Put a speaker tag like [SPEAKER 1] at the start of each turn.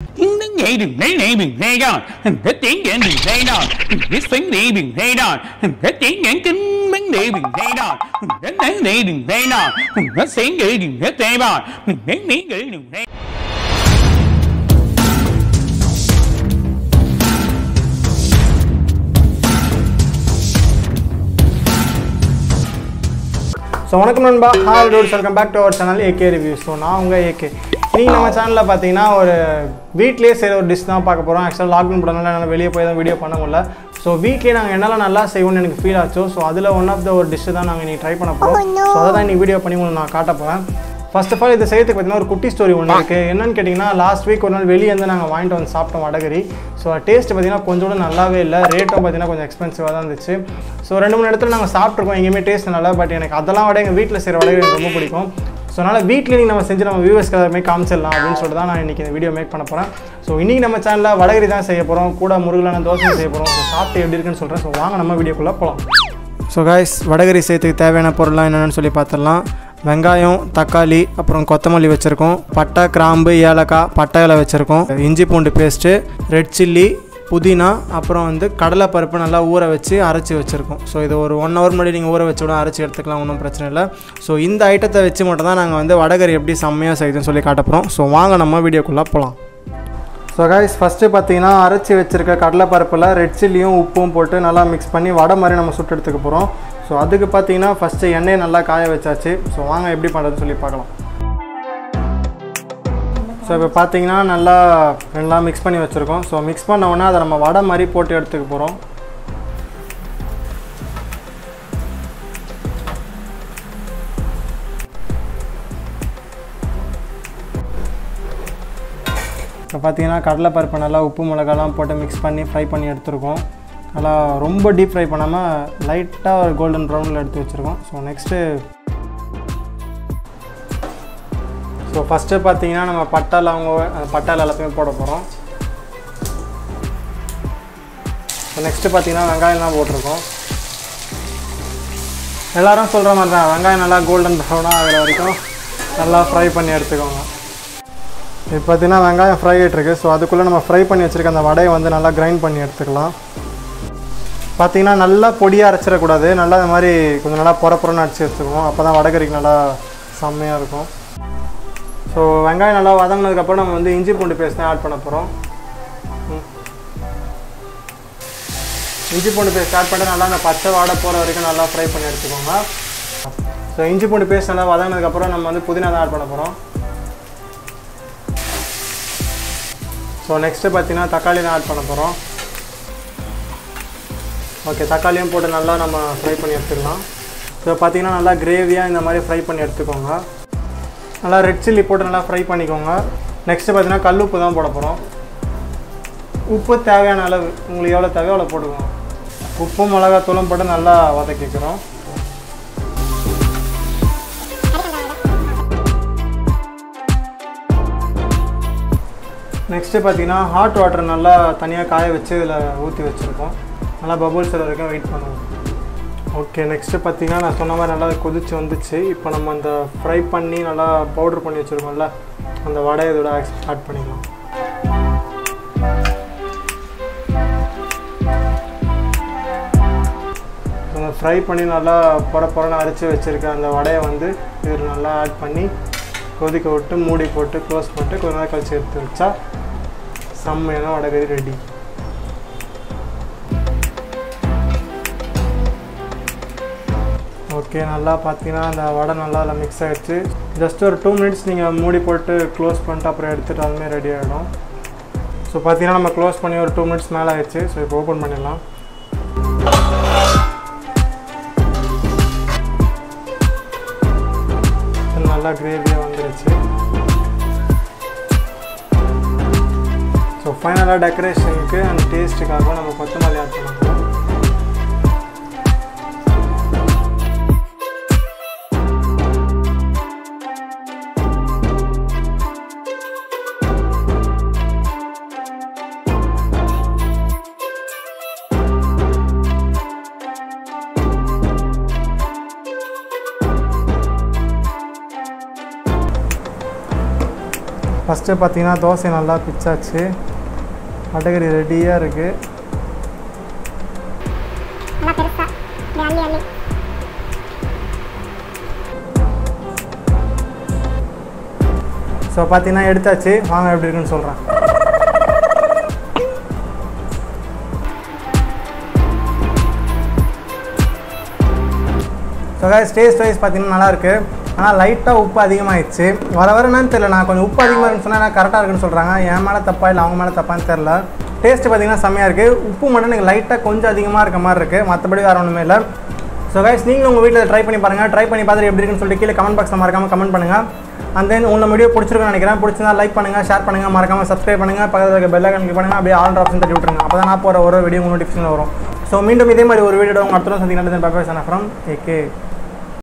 [SPEAKER 1] tiếng nhảy đừng lấy này bình rây đòn cái tiếng nhảy đừng rây đòn cái tiếng đi bình rây đòn cái tiếng nhảy kính bánh đi bình rây đòn cái tiếng đi đừng rây đòn cái tiếng đi đừng rây rây đòn cái tiếng đi đừng rây
[SPEAKER 2] so வணக்கம் நண்பா hi dots welcome back to our channel AK review so நான் உங்கள் AK நீங்கள் நம்ம சேனலில் பார்த்தீங்கன்னா ஒரு வீட்லேயே செய்கிற ஒரு டிஷ் தான் பார்க்க போகிறோம் ஆக்சுவலாக லாக்டவுன் போடனால என்னால் வெளியே போய் தான் வீடியோ பண்ண முடியல ஸோ வீட்லேயே நாங்கள் என்னெல்லாம் நல்லா செய்வோம்னு எனக்கு ஃபீல் ஆச்சோ ஸோ அதில் ஒன் ஆஃப் த ஒரு டிஷ்ஷு தான் நாங்கள் இன்றைக்கி ட்ரை பண்ண போகிறோம் ஸோ அதை தான் இன்னைக்கு வீடியோ பண்ணி உங்களுக்கு நான் காட்ட போகிறேன் ஃபர்ஸ்ட் ஆஃப் ஆல் இது செய்யறதுக்கு பார்த்தீங்கன்னா ஒரு குட்டி ஸ்டோரி ஒன்று இருக்குது என்னன்னு கேட்டிங்கன்னா லாஸ்ட் வீக் ஒரு நாள் வெளியே இருந்து நாங்கள் வாங்கிட்டு வந்து சாப்பிட்டோம் வடகரி ஸோ டேஸ்ட் பார்த்தீங்கன்னா கொஞ்சம் கூட நல்லாவே இல்லை ரேட்டும் பார்த்தீங்கன்னா கொஞ்சம் எக்ஸ்பென்சிவாக தான் இருந்துச்சு ஸோ ரெண்டு மூணு இடத்துல நாங்கள் சாப்பிட்ருக்கோம் எங்கேயுமே டேஸ்ட் நல்லா பட் எனக்கு அதெல்லாம் விட எங்கள் வீட்டில் செய்கிற வடகரி எனக்கு ரொம்ப பிடிக்கும் ஸோ அதனால் வீட்லேயே நீங்கள் நம்ம செஞ்சு நம்ம வியூவர்ஸ்க்கு எல்லாருமே காமிச்சிடலாம் அப்படின்னு சொல்லிட்டு தான் நான் இன்றைக்கி இந்த வீடியோ மேக் பண்ண போகிறேன் ஸோ இன்றைக்கி நம்ம சேனலில் வடகரி தான் செய்ய போகிறோம் கூட முருகலான தோசை செய்ய போகிறோம் ஸோ சாப்பிட்டு எப்படி இருக்குன்னு சொல்கிறேன் ஸோ வாங்க நம்ம வீடியோக்குள்ளே போகலாம் ஸோ காய்ஸ் வடகரி செய்யறதுக்கு தேவையான பொருள்லாம் என்னென்னு சொல்லி பார்த்துடலாம் வெங்காயம் தக்காளி அப்புறம் கொத்தமல்லி வச்சுருக்கோம் பட்டை கிராம்பு ஏலக்காய் பட்டை இலை வச்சுருக்கோம் இஞ்சி பூண்டு பேஸ்ட்டு ரெட் சில்லி புதினா அப்புறம் வந்து கடலைப்பருப்பு நல்லா ஊற வச்சு அரைச்சி வச்சுருக்கோம் ஸோ இது ஒரு ஒன் ஹவர் முன்னாடி நீங்கள் ஊற வச்சு கூட அரைச்சி எடுத்துக்கலாம் ஒன்றும் பிரச்சனை இல்லை ஸோ இந்த ஐட்டத்தை வச்சு மட்டும் தான் நாங்கள் வந்து வடகரி எப்படி செம்மையாக செய்யுதுன்னு சொல்லி காட்ட போகிறோம் ஸோ வாங்க நம்ம வீடியோக்குள்ளே போகலாம் ஸோ கைஸ் ஃபஸ்ட்டு பார்த்தீங்கன்னா அரைச்சி வச்சுருக்க கடலைப்பருப்பில் ரெட் சில்லியும் உப்பும் போட்டு நல்லா மிக்ஸ் பண்ணி வடை மாதிரி நம்ம சுட்டு எடுத்துக்க போகிறோம் ஸோ அதுக்கு பார்த்தீங்கன்னா ஃபஸ்ட்டு எண்ணெயை நல்லா காய வச்சாச்சு ஸோ வாங்க எப்படி பண்ணுறதுன்னு சொல்லி பார்க்கலாம் ஸோ இப்போ பார்த்தீங்கன்னா நல்லா ரெண்டெலாம் மிக்ஸ் பண்ணி வச்சுருக்கோம் ஸோ மிக்ஸ் பண்ண உடனே அதை நம்ம வடை மாதிரி போட்டு எடுத்துக்க போகிறோம் இப்போ பார்த்தீங்கன்னா கடலைப்பருப்பு நல்லா உப்பு மிளகாலாம் போட்டு மிக்ஸ் பண்ணி ஃப்ரை பண்ணி எடுத்துருக்கோம் நல்லா ரொம்ப டீப் ஃப்ரை பண்ணாமல் லைட்டாக ஒரு கோல்டன் ப்ரௌனில் எடுத்து வச்சுருக்கோம் ஸோ நெக்ஸ்ட்டு ஸோ ஃபஸ்ட்டு பார்த்தீங்கன்னா நம்ம பட்டை லவங்க அந்த பட்டால் எல்லாத்தையுமே போட போகிறோம் ஸோ நெக்ஸ்ட்டு பார்த்தீங்கன்னா வெங்காயம்லாம் போட்டிருக்கோம் எல்லாரும் சொல்கிற மாதிரி தான் வெங்காயம் நல்லா கோல்டன் ப்ரௌனாக ஆகிற வரைக்கும் நல்லா ஃப்ரை பண்ணி எடுத்துக்கோங்க இப்போ பார்த்தீங்கன்னா வெங்காயம் ஃப்ரை ஆகிட்டுருக்கு ஸோ அதுக்குள்ளே நம்ம ஃப்ரை பண்ணி வச்சுருக்க அந்த வடையை வந்து நல்லா கிரைண்ட் பண்ணி எடுத்துக்கலாம் பார்த்தீங்கன்னா நல்லா பொடியாக அரைச்சிடக்கூடாது நல்லா இந்த மாதிரி கொஞ்சம் நல்லா பொற பொறன்னு அடிச்சு எடுத்துக்கணும் அப்போ தான் வடகறிக்கு நல்லா செம்மையாக இருக்கும் ஸோ வெங்காயம் நல்லா வதங்கினதுக்கப்புறம் நம்ம வந்து இஞ்சி பூண்டு பேஸ்ட் தான் ஆட் பண்ண போகிறோம் இஞ்சி பூண்டு பேஸ்ட் ஆட் பண்ணிட்டு நல்லா அந்த பச்சை வாடை போகிற வரைக்கும் நல்லா ஃப்ரை பண்ணி எடுத்துக்கோங்க ஸோ இஞ்சி பூண்டு பேஸ்ட் நல்லா வதங்கினதுக்கப்புறம் நம்ம வந்து புதினா தான் ஆட் பண்ண போகிறோம் ஸோ நெக்ஸ்ட்டு பார்த்தீங்கன்னா தக்காளி தான் ஆட் பண்ண போகிறோம் ஓகே தக்காளியும் போட்டு நல்லா நம்ம ஃப்ரை பண்ணி எடுத்துக்கலாம் ஸோ பார்த்தீங்கன்னா நல்லா கிரேவியாக இந்த மாதிரி ஃப்ரை பண்ணி எடுத்துக்கோங்க நல்லா ரெட் சில்லி போட்டு நல்லா ஃப்ரை பண்ணிக்கோங்க நெக்ஸ்ட்டு பார்த்தீங்கன்னா கல் உப்பு தான் போட போகிறோம் உப்பு தேவையான அளவு உங்களுக்கு எவ்வளோ தேவையோ அவ்வளோ போட்டுக்கோங்க உப்பும் மிளகாத்தூளும் போட்டு நல்லா வதக்கிக்கிறோம் நெக்ஸ்ட்டு பார்த்தீங்கன்னா ஹாட் வாட்டர் நல்லா தனியாக காய வச்சு இதில் ஊற்றி வச்சுருக்கோம் நல்லா பபுள்ஸ் வரைக்கும் வெயிட் பண்ணுவோம் ஓகே நெக்ஸ்ட்டு பார்த்தீங்கன்னா நான் சொன்ன மாதிரி நல்லா கொதிச்சு வந்துச்சு இப்போ நம்ம அந்த ஃப்ரை பண்ணி நல்லா பவுட்ரு பண்ணி வச்சுருக்கோம்ல அந்த வடையை இதோட ஆட் பண்ணிக்கலாம் அந்த ஃப்ரை பண்ணி நல்லா பொற பொறன்னு அரைச்சி வச்சுருக்க அந்த வடையை வந்து இதில் நல்லா ஆட் பண்ணி கொதிக்க விட்டு மூடி போட்டு க்ளோஸ் பண்ணிட்டு கொஞ்ச நேரம் கழிச்சு எடுத்து வச்சா செம்மையான வடகறி ரெடி ஓகே நல்லா பார்த்தீங்கன்னா அந்த வடை நல்லா அதில் மிக்ஸ் ஆகிடுச்சு ஜஸ்ட் ஒரு டூ மினிட்ஸ் நீங்கள் மூடி போட்டு க்ளோஸ் பண்ணிட்டு அப்புறம் எடுத்துகிட்டு அதுமாதிரி ரெடி ஆகிடும் ஸோ பார்த்தீங்கன்னா நம்ம க்ளோஸ் பண்ணி ஒரு டூ மினிட்ஸ் மேலே ஆயிடுச்சு ஸோ இப்போ ஓப்பன் பண்ணிடலாம் நல்லா கிரேவியாக வந்துருச்சு ஸோ ஃபைனலாக டெக்கரேஷனுக்கு அண்ட் டேஸ்ட்டுக்காக நம்ம கொத்தமல்லி ஆட் பண்ண போகிறோம் ஃபஸ்ட்டு ஃபஸ்ட்டு பார்த்தீங்கன்னா தோசை நல்லா பிச்சாச்சு வடகரி ரெடியாக இருக்குது
[SPEAKER 3] நல்லா பெருசா இப்படி அள்ளி அள்ளி
[SPEAKER 2] ஸோ பார்த்தீங்கன்னா எடுத்தாச்சு வாங்க எப்படி இருக்குன்னு சொல்கிறேன் ஸோ guys டேஸ்ட் வைஸ் பார்த்தீங்கன்னா நல்லா இருக்கு ஆனால் லைட்டாக உப்பு அதிகமாகிடுச்சு வர வர என்னன்னு தெரியல நான் கொஞ்சம் உப்பு அதிகமாக இருக்குன்னு சொன்னால் கரெக்டாக இருக்குன்னு சொல்கிறாங்க என் மேலே தப்பா இல்லை அவங்க மேலே தப்பான்னு தெரில டேஸ்ட் பார்த்தீங்கன்னா செம்மையாக இருக்குது உப்பு மட்டும் எனக்கு லைட்டாக கொஞ்சம் அதிகமாக இருக்க மாதிரி இருக்குது மற்றபடி வேறு ஒன்றுமே இல்லை ஸோ guys நீங்களும் உங்கள் வீட்டில் ட்ரை பண்ணி பாருங்கள் ட்ரை பண்ணி பார்த்துட்டு எப்படி இருக்குன்னு சொல்லிட்டு கீழே கமெண்ட் பாக்ஸில் மறக்காமல் கமெண்ட் பண்ணுங்கள் அண்ட் தென் உங்கள் வீடியோ பிடிச்சிருக்குன்னு நினைக்கிறேன் பிடிச்சிருந்தா லைக் பண்ணுங்கள் ஷேர் பண்ணுங்கள் மறக்காமல் சப்ஸ்கிரைப் பண்ணுங்கள் பக்கத்தில் இருக்க பெல் ஐக்கன் கிளிக் பண்ணுங்கள் அப்படியே ஆல் ஆப்ஷன் தட்டி விட்டுருங்க அப்போ தான் நான் போகிற ஒரு வீடியோ நோட்டிஃபிகேஷன் வரும் ஸோ மீண்டும் இதே மாதிரி ஒரு வீடியோ உங்கள் அடுத்த சந்திக்கிறேன் பாப்பா சன் ஃப்ரம் ஏகே